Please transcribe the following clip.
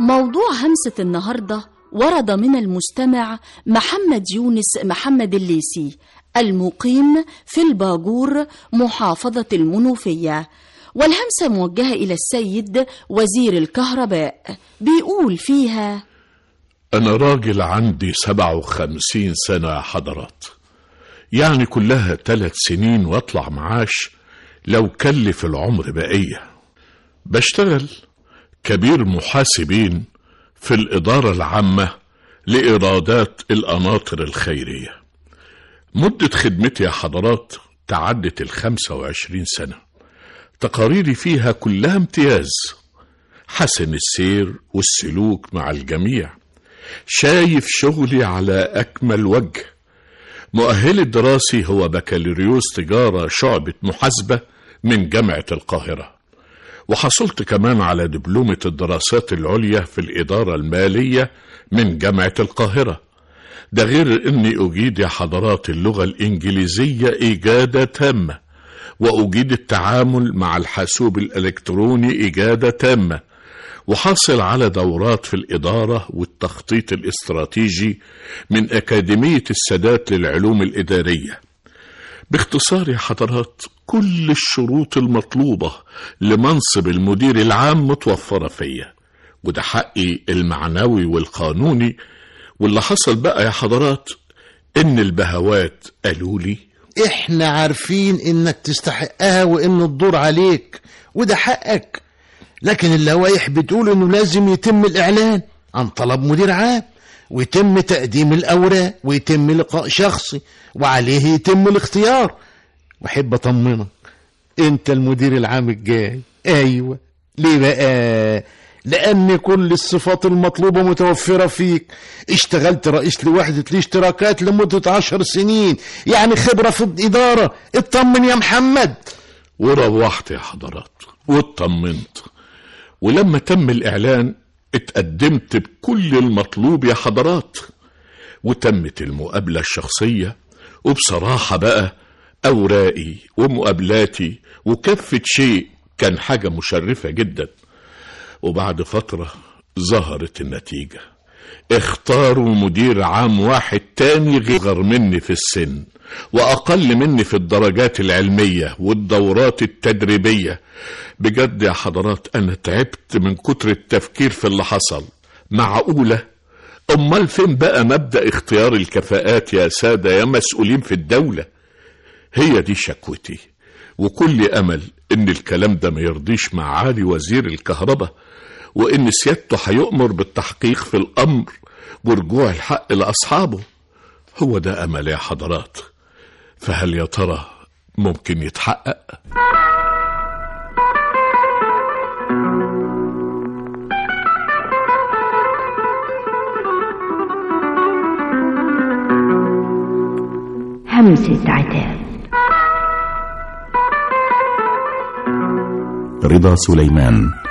موضوع همسة النهاردة ورد من المستمع محمد يونس محمد الليسي المقيم في الباجور محافظة المنوفية والهمسة موجهة إلى السيد وزير الكهرباء بيقول فيها أنا راجل عندي سبعة وخمسين سنة يا حضرات يعني كلها تلات سنين واطلع معاش لو كلف العمر بقية بشتغل كبير محاسبين في الإدارة العامة لإيرادات القناطر الخيرية مدة خدمتي يا حضرات تعدت الخمسة وعشرين سنة تقاريري فيها كلها امتياز حسن السير والسلوك مع الجميع شايف شغلي على أكمل وجه مؤهلي الدراسي هو بكالوريوس تجارة شعبة محاسبة من جامعة القاهرة وحصلت كمان على دبلومة الدراسات العليا في الإدارة المالية من جامعة القاهرة ده غير أني أجيد يا حضرات اللغة الإنجليزية إجادة تامة وأجيد التعامل مع الحاسوب الإلكتروني إجادة تامة وحاصل على دورات في الإدارة والتخطيط الاستراتيجي من أكاديمية السادات للعلوم الإدارية باختصار يا حضرات كل الشروط المطلوبة لمنصب المدير العام متوفرة فيا وده حقي المعنوي والقانوني واللي حصل بقى يا حضرات إن البهوات قالوا لي احنا عارفين انك تستحقها وان الدور عليك وده حقك لكن اللوائح بتقول انه لازم يتم الاعلان عن طلب مدير عام ويتم تقديم الاوراق ويتم لقاء شخصي وعليه يتم الاختيار واحب اطمنك انت المدير العام الجاي ايوه ليه بقى لأن كل الصفات المطلوبة متوفرة فيك اشتغلت رئيس لوحدة الاشتراكات لمدة عشر سنين يعني خبرة في الإدارة اطمن يا محمد وروحت يا حضرات واطمنت ولما تم الإعلان اتقدمت بكل المطلوب يا حضرات وتمت المقابلة الشخصية وبصراحة بقى أوراقي ومقابلاتي وكفة شيء كان حاجة مشرفة جدا وبعد فترة ظهرت النتيجة اختاروا مدير عام واحد تاني غير مني في السن وأقل مني في الدرجات العلمية والدورات التدريبية بجد يا حضرات أنا تعبت من كتر التفكير في اللي حصل معقولة أمال فين بقى مبدأ اختيار الكفاءات يا سادة يا مسؤولين في الدولة هي دي شكوتي وكل أمل إن الكلام ده ما يرضيش معالي وزير الكهرباء وإن سيادته هيؤمر بالتحقيق في الأمر ورجوع الحق لأصحابه هو ده أمل يا حضرات فهل يا ترى ممكن يتحقق؟ همسة عتاب رضا سليمان